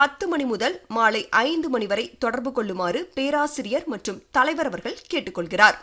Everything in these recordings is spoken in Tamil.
பத்து மணி முதல் மாலை ஐந்து மணி வரை தொடர்பு கொள்ளுமாறு பேராசிரியர் மற்றும் தலைவர் அவர்கள் கேட்டுக்கொள்கிறார்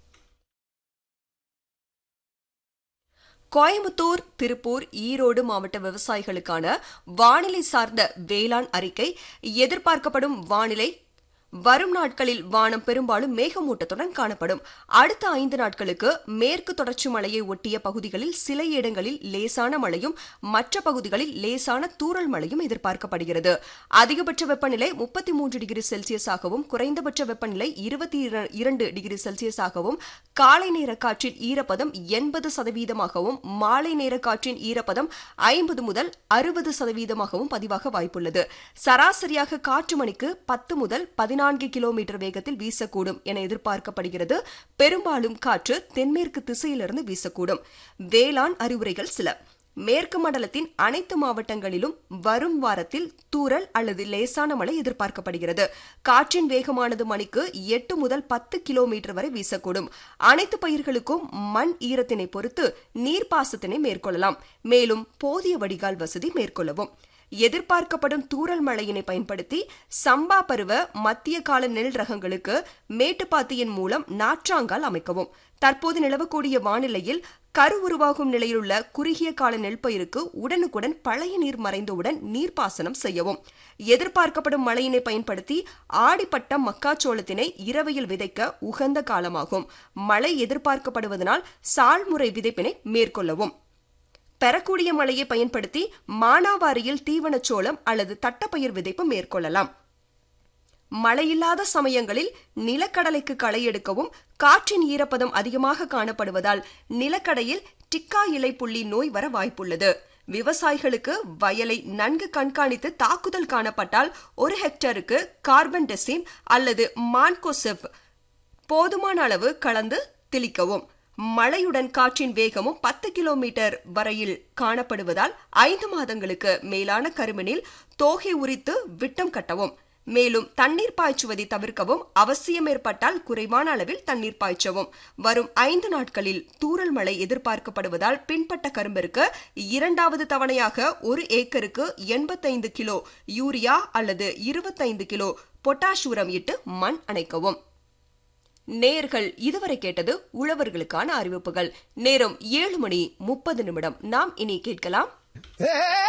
கோயம்புத்தூர் திருப்பூர் ஈரோடு மாவட்ட விவசாயிகளுக்கான வானிலை சார்ந்த வேளாண் அறிக்கை எதிர்பார்க்கப்படும் வானிலை வரும் நாட்களில் வானம் பெரும்பாலும் மேகமூட்டத்துடன் காணப்படும் அடுத்த ஐந்து நாட்களுக்கு மேற்கு தொடர்ச்சி மலையை ஒட்டிய பகுதிகளில் சில இடங்களில் லேசான மழையும் மற்ற பகுதிகளில் லேசான தூறல் மழையும் எதிர்பார்க்கப்படுகிறது அதிகபட்ச வெப்பநிலை முப்பத்தி மூன்று டிகிரி செல்சியஸாகவும் குறைந்தபட்ச வெப்பநிலை இருபத்தி இரண்டு டிகிரி செல்சியஸாகவும் காலை நேர காற்றின் ஈரப்பதம் எண்பது சதவீதமாகவும் மாலை நேர காற்றின் ஈரப்பதம் ஐம்பது முதல் அறுபது சதவீதமாகவும் பதிவாக வாய்ப்புள்ளது சராசரியாக காற்று மணிக்கு பத்து முதல் பதினான்கு கிலோமீட்டர் வேகத்தில் வீசக்கூடும் என எதிர்பார்க்கப்படுகிறது பெரும்பாலும் காற்று தென்மேற்கு திசையிலிருந்து வீசக்கூடும் வேளாண் அறிவுரைகள் சில மேற்கு மண்டலத்தின் அனைத்து மாவட்டங்களிலும் வரும் வாரத்தில் தூறல் அல்லது லேசான மழை எதிர்பார்க்கப்படுகிறது காற்றின் வேகமானது மணிக்கு எட்டு முதல் பத்து கிலோமீட்டர் வரை வீசக்கூடும் அனைத்து பயிர்களுக்கும் மண் ஈரத்தினை பொறுத்து நீர்ப்பாசத்தினை மேற்கொள்ளலாம் மேலும் போதிய வடிகால் வசதி மேற்கொள்ளவும் எதிர்பார்க்கப்படும் தூறல் மழையினை பயன்படுத்தி சம்பா பருவ மத்திய கால நெல் ரகங்களுக்கு மேட்டுப்பாத்தியின் மூலம் நாற்றாங்கால் அமைக்கவும் தற்போது நிலவக்கூடிய வானிலையில் கரு உருவாகும் நிலையிலுள்ள குறுகிய கால நெல் பயிருக்கு உடனுக்குடன் பழைய நீர் மறைந்தவுடன் நீர்ப்பாசனம் செய்யவும் எதிர்பார்க்கப்படும் மழையினை பயன்படுத்தி ஆடிப்பட்டம் மக்காச்சோளத்தினை இரவையில் விதைக்க உகந்த காலமாகும் மழை எதிர்பார்க்கப்படுவதனால் சால்முறை விதைப்பினை மேற்கொள்ளவும் பெறக்கூடிய மழையை பயன்படுத்தி மானாவாரியில் தீவனச்சோளம் அல்லது தட்டப்பயிர் விதைப்பு மேற்கொள்ளலாம் மழையில்லாத சமயங்களில் நிலக்கடலைக்கு களை எடுக்கவும் காற்றின் ஈரப்பதம் அதிகமாக காணப்படுவதால் நிலக்கடையில் டிக்கா இலை புள்ளி நோய் வர வாய்ப்புள்ளது விவசாயிகளுக்கு வயலை நன்கு கண்காணித்து தாக்குதல் காணப்பட்டால் ஒரு ஹெக்டருக்கு கார்பன் டெசிம் அல்லது மான்கோசெவ் போதுமான அளவு கலந்து தெளிக்கவும் மழையுடன் காற்றின் வேகமும் பத்து கிலோமீட்டர் வரையில் காணப்படுவதால் ஐந்து மாதங்களுக்கு மேலான கருமனில் தோகை உரித்து விட்டம் கட்டவும் மேலும் தண்ணீர் பாய்ச்சுவதை தவிர்க்கவும் அவசியம் ஏற்பட்டால் குறைவான அளவில் தண்ணீர் பாய்ச்சவும் வரும் ஐந்து நாட்களில் தூறல் மழை எதிர்பார்க்கப்படுவதால் பின்பட்ட கரும்பிற்கு இரண்டாவது தவணையாக ஒரு ஏக்கருக்கு எண்பத்தைந்து கிலோ யூரியா அல்லது இருபத்தைந்து கிலோ பொட்டாஷ் உரம் இட்டு மண் அணைக்கவும் நேர்கள் இதுவரை கேட்டது உழவர்களுக்கான அறிவிப்புகள் நேரம் ஏழு மணி முப்பது நிமிடம் நாம் இனி கேட்கலாம்